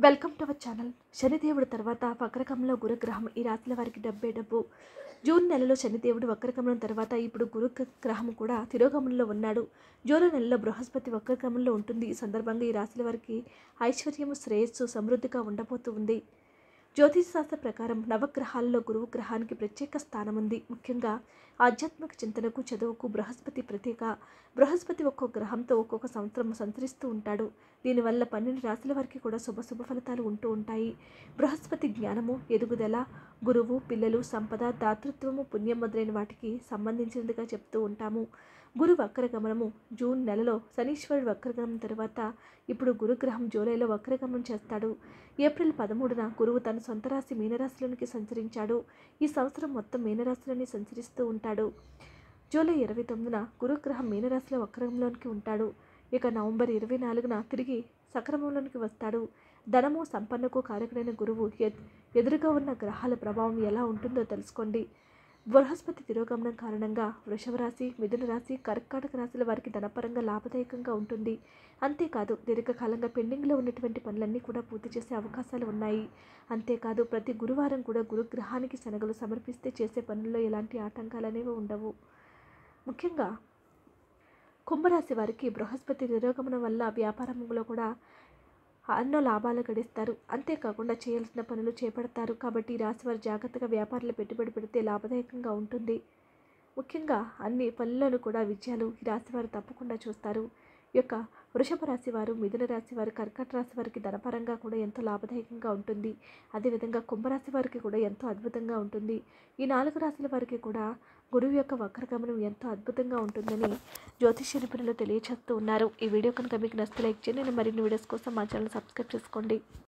welcome to our channel శనిదేవుడు తర్వాత వక్రకంలో గురుగ్రహం ఈ రాశుల వారికి డబ్బే డబ్బు జూన్ నెలలో శనిదేవుడు వక్రగమనం తర్వాత ఇప్పుడు గురు గ్రహం కూడా తిరోగమనంలో ఉన్నాడు జూలై నెలలో బృహస్పతి వక్రగమనంలో ఉంటుంది ఈ సందర్భంగా ఈ రాశుల వారికి ఐశ్వర్యము శ్రేయస్సు సమృద్ధిగా ఉండబోతూ ఉంది జ్యోతిష శాస్త్ర ప్రకారం నవగ్రహాల్లో గురువు గ్రహానికి ప్రత్యేక స్థానం ఉంది ముఖ్యంగా ఆధ్యాత్మిక చింతనకు చదువుకు బృహస్పతి ప్రత్యేక బృహస్పతి ఒక్కొక్క గ్రహంతో ఒక్కొక్క సంవత్సరం సంచరిస్తూ ఉంటాడు దీనివల్ల పన్నెండు రాశుల వారికి కూడా శుభ శుభ ఫలితాలు ఉంటూ ఉంటాయి బృహస్పతి జ్ఞానము ఎదుగుదల గురువు పిల్లలు సంపద దాతృత్వము పుణ్యం మొదలైన వాటికి సంబంధించినదిగా చెప్తూ ఉంటాము గురు వక్రగమనము జూన్ నెలలో శనీశ్వరుడు వక్రగమనం తర్వాత ఇప్పుడు గురుగ్రహం జూలైలో వక్రగమనం చేస్తాడు ఏప్రిల్ పదమూడున గురువు తన సొంత రాశి మీనరాశిలోనికి సంచరించాడు ఈ సంవత్సరం మొత్తం మీనరాశిలోని సంచరిస్తూ ఉంటాడు జూలై ఇరవై తొమ్మిదిన గురుగ్రహం మీనరాశిలో వక్రంలోనికి ఉంటాడు ఇక నవంబర్ ఇరవై నాలుగున తిరిగి సక్రమంలోనికి వస్తాడు ధనము సంపన్నకు కారకుడైన గురువు ఎద్- ఎదురుగా ఉన్న గ్రహాల ప్రభావం ఎలా ఉంటుందో తెలుసుకోండి బృహస్పతి తిరోగమనం కారణంగా వృషభ రాశి మిథున రాశి కర్కాటక రాశుల వారికి ధనపరంగా లాభదాయకంగా ఉంటుంది అంతేకాదు దీర్ఘకాలంగా పెండింగ్లో ఉన్నటువంటి పనులన్నీ కూడా పూర్తి చేసే అవకాశాలు ఉన్నాయి అంతేకాదు ప్రతి గురువారం కూడా గురుగ్రహానికి శనగలు సమర్పిస్తే చేసే పనుల్లో ఎలాంటి ఆటంకాలు అనేవి ఉండవు ముఖ్యంగా కుంభరాశి వారికి బృహస్పతి తిరోగమనం వల్ల వ్యాపారంలో కూడా ఎన్నో లాభాలు గడిస్తారు అంతేకాకుండా చేయాల్సిన పనులు చేపడతారు కాబట్టి ఈ రాశి వారు జాగ్రత్తగా వ్యాపారాలు పెట్టుబడి పెడితే లాభదాయకంగా ఉంటుంది ముఖ్యంగా అన్ని పనులను కూడా విజయాలు ఈ రాశి వారు తప్పకుండా చూస్తారు ఈ యొక్క వృషభ రాశి వారు మిథున రాశి వారు కర్కట రాశి వారికి ధనపరంగా కూడా ఎంతో లాభదాయకంగా ఉంటుంది అదేవిధంగా కుంభరాశి వారికి కూడా ఎంతో అద్భుతంగా ఉంటుంది ఈ నాలుగు రాశుల వారికి కూడా గురువు యొక్క వక్రగమనం ఎంతో అద్భుతంగా ఉంటుందని జ్యోతిష నిపుణులు తెలియచేస్తూ ఉన్నారు ఈ వీడియో కనుక మీకు నచ్చితే లైక్ చేయండి నేను మరిన్ని వీడియోస్ కోసం మా ఛానల్ సబ్స్క్రైబ్ చేసుకోండి